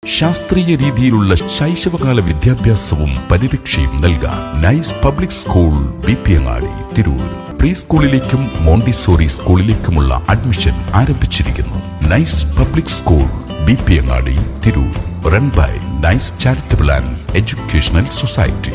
ശാസ്ത്രീയ രീതിയിലുള്ള ശൈശവകാല വിദ്യാഭ്യാസവും പരിരക്ഷയും നൽകാൻ nice public school B P Angadi Tirur pre സ്കൂളിലേക്കും മോണ്ടിസോറി സ്കൂളിലേക്കുമുള്ള അഡ്മിഷൻ ആരംഭിച്ചിരിക്കുന്നു nice public school B P Angadi Tirur run by nice charitable and educational society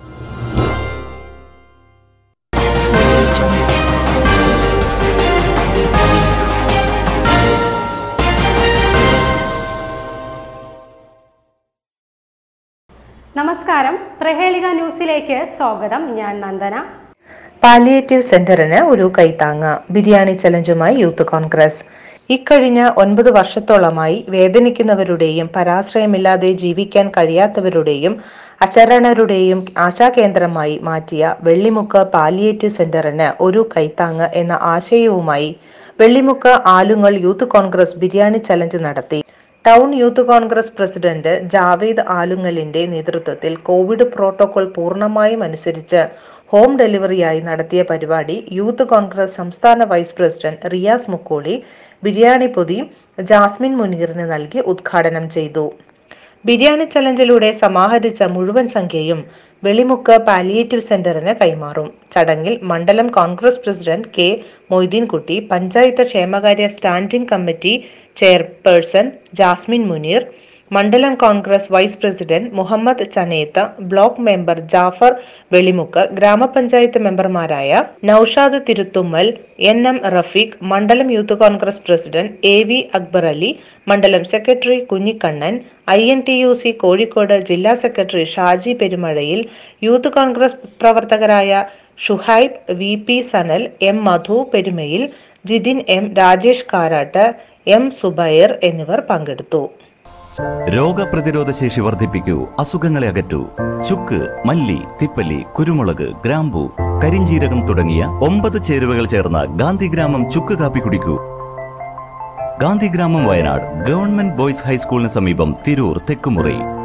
നമസ്കാരം പ്രഹേളിക ന്യൂസിലേക്ക് സ്വാഗതം ഞാൻ നന്ദന പാലിയേറ്റീവ് സെന്ററിന് ഒരു കൈത്താങ്ങ് ബിരിയാണി ചലഞ്ചുമായി യൂത്ത് കോൺഗ്രസ് ഇക്കഴിഞ്ഞ ഒൻപത് വർഷത്തോളമായി വേദനിക്കുന്നവരുടെയും പരാശ്രയമില്ലാതെ ജീവിക്കാൻ കഴിയാത്തവരുടെയും അശരണരുടെയും ആശാകേന്ദ്രമായി മാറ്റിയ വെള്ളിമുക്ക് പാലിയേറ്റീവ് സെന്ററിന് ഒരു കൈത്താങ്ങ് എന്ന ആശയവുമായി Vellimukku Alungal youth Congress biryani challenge നടത്തി town youth Congress president Javed ആലുങ്ങലിന്റെ നേതൃത്വത്തിൽ കോവിഡ് പ്രോട്ടോകോൾ പൂർണ്ണമായും അനുസരിച്ച് ഹോം ഡെലിവറിയായി നടത്തിയ പരിപാടി യൂത്ത് കോൺഗ്രസ് സംസ്ഥാന വൈസ് പ്രസിഡന്റ് റിയാസ് മുക്കോളി ബിരിയാണി പൊതി ജാസ്മിൻ മുനീറിന് നൽകി ഉദ്ഘാടനം ചെയ്തു ബിരിയാണി ചലഞ്ചിലൂടെ സമാഹരിച്ച മുഴുവൻ സംഖ്യയും വെളിമുക്ക് പാലിയേറ്റീവ് സെന്ററിന് കൈമാറും ചടങ്ങിൽ മണ്ഡലം Congress president K Moideenkutty panchayat ക്ഷേമകാര്യ standing committee chairperson Jasmine Muneer മണ്ഡലം Congress vice president Muhammad Chanath block member Jafar Velimukku ഗ്രാമപഞ്ചായത്ത് മെമ്പർമാരായ നൌഷാദ് തിരുത്തുമ്മൽ എൻ എം റഫീഖ് മണ്ഡലം youth Congress president A V Akbar Ali മണ്ഡലം secretary Kunhikannan I N T U C Kozhikode ജില്ലാ secretary Shaji Perumazhayil youth Congress പ്രവർത്തകരായ Shuhaib V P Sanal M Madhu Perumayil Jithin M Rajesh Karatt M Subair എന്നിവർ പങ്കെടുത്തു രോഗപ്രതിരോധ ശേഷി വർദ്ധിപ്പിക്കൂ അസുഖങ്ങളെ അകറ്റൂ ചുക്ക് മല്ലി തിപ്പല്ലി കുരുമുളക് ഗ്രാമ്പു കരിഞ്ചീരകം തുടങ്ങിയ ഒമ്പത് ചേരുവകൾ ചേർന്ന ഗാന്ധിഗ്രാമം ചുക്ക് കാപ്പി കുടിക്കൂ ഗാന്ധിഗ്രാമം വയനാട് ഗവൺമെന്റ് ബോയ്സ് ഹൈസ്കൂളിന് സമീപം തിരൂർ തെക്കുമുറി